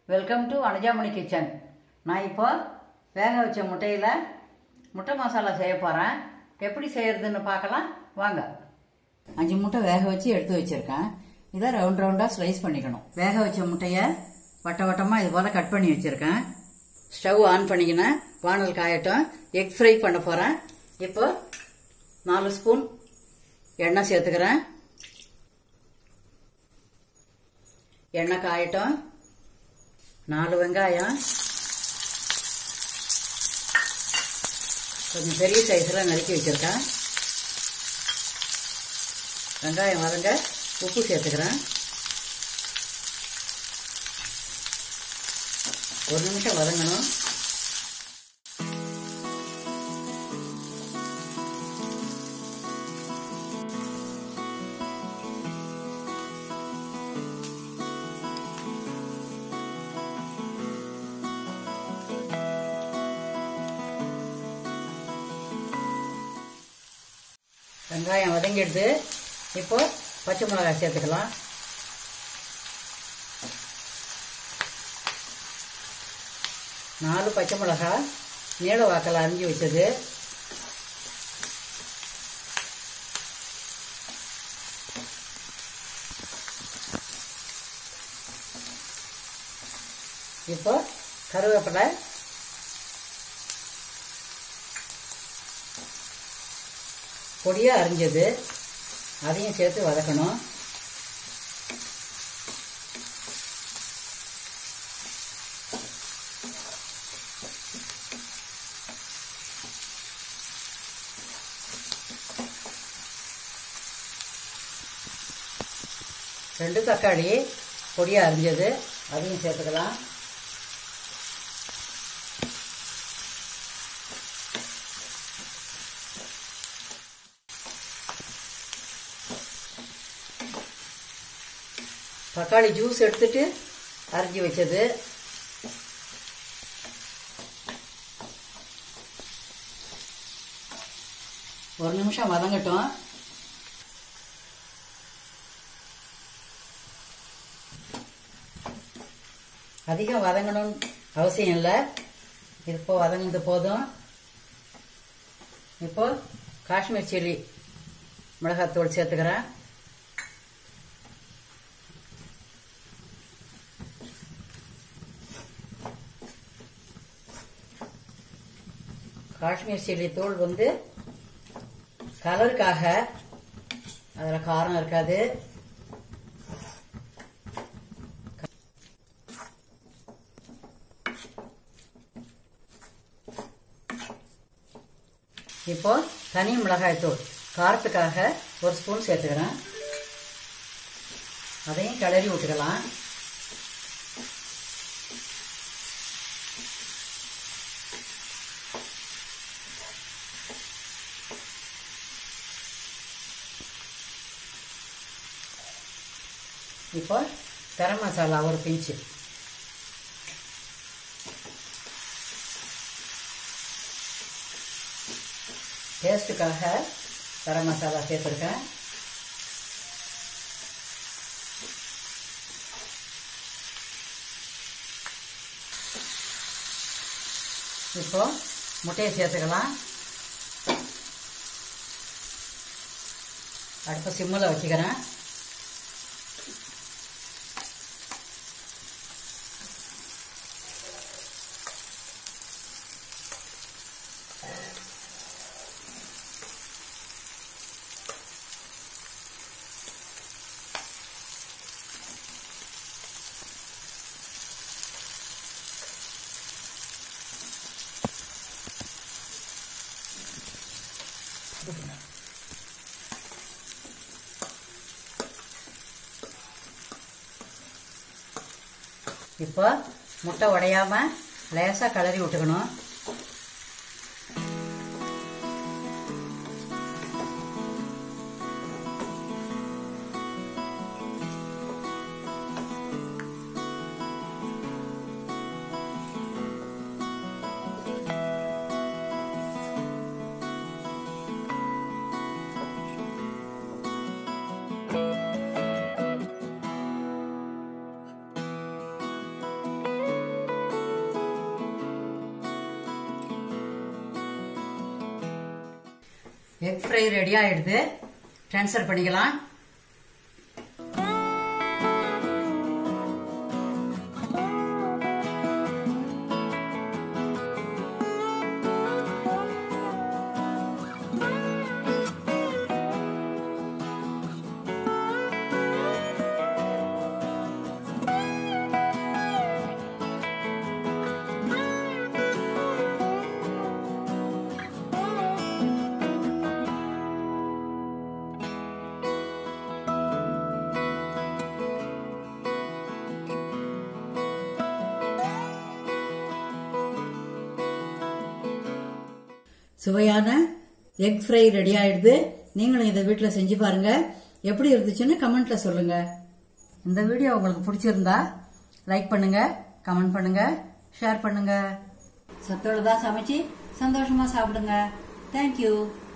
welcome to அனுஜாமணி kitchen நான் இப்போ வேக வச்ச முட்டையில் முட்டை மசாலா செய்ய போகிறேன் எப்படி செய்யறதுன்னு பார்க்கலாம் வாங்க அஞ்சு முட்டை வேக வச்சு எடுத்து வச்சிருக்கேன் இதை ரவுண்ட் ரவுண்டாக ஸ்லைஸ் பண்ணிக்கணும் வேக வச்ச முட்டையை வட்ட வட்டமாக இது போல் கட் பண்ணி வச்சிருக்கேன் ஸ்டவ் ஆன் பண்ணிக்கினேன் வானல் காயட்டும் எக் ஃப்ரை பண்ண போகிறேன் இப்போ நாலு ஸ்பூன் எண்ணெய் சேர்த்துக்கிறேன் எண்ணெய் காயட்டும் நாலு வெங்காயம் கொஞ்சம் பெரிய சைஸில் நறுக்கி வச்சுருக்கேன் வெங்காயம் வதங்க உப்பு சேர்த்துக்கிறேன் ஒரு நிமிஷம் வதங்கணும் வெங்காயம் வதங்கிடுது இப்போ பச்சை மிளகாய் சேர்த்துக்கலாம் நாலு பச்சை மிளகாய் நீள வாக்கில் அரிஞ்சு வச்சது இப்போ கருவேப்பிலை பொடியாக அரிஞ்சது அதையும் சேர்த்து வதக்கணும் ரெண்டு தக்காளி பொடியாக அரிஞ்சது அதையும் சேர்த்துக்கலாம் தக்காளி ஜூஸ் எடுத்துட்டு அரைஞ்சி வச்சது ஒரு நிமிஷம் வதங்கட்டும் அதிகம் வதங்கணும்னு அவசியம் இல்லை இப்போ வதங்கினது போதும் இப்போ காஷ்மீர் சில்லி மிளகாத்தூள் சேர்த்துக்கிறேன் காஷ்மீர் சில்லி தூள் வந்து கலருக்காக அதில் காரம் இருக்காது இப்போ தனி மிளகாய் தூள் காரத்துக்காக ஒரு ஸ்பூன் சேர்த்துக்கிறேன் அதையும் கிளறி விட்டுக்கலாம் இப்போ கரம் மசாலா ஒரு பிஞ்சு டேஸ்ட்டுக்காக கரம் மசாலா சேர்த்துருக்கேன் இப்போ முட்டையை சேர்த்துக்கலாம் அடுப்பு சிம்மில் வச்சுக்கிறேன் இப்போ முட்டை உடையாம லேசாக கிளறி விட்டுக்கணும் எக் ஃப்ரை ரெடி ஆயிடுது ட்ரான்ஸ்ஃபர் பண்ணிக்கலாம் சுவையான எக் ஃப்ரை ரெடி ஆயிடுது நீங்களும் இதை வீட்டில் செஞ்சு பாருங்க எப்படி இருந்துச்சுன்னு கமெண்ட்ல சொல்லுங்க இந்த வீடியோ உங்களுக்கு பிடிச்சிருந்தா லைக் பண்ணுங்க கமெண்ட் பண்ணுங்க ஷேர் பண்ணுங்க சத்தோட தான் சமைச்சு சந்தோஷமா சாப்பிடுங்க தேங்க்யூ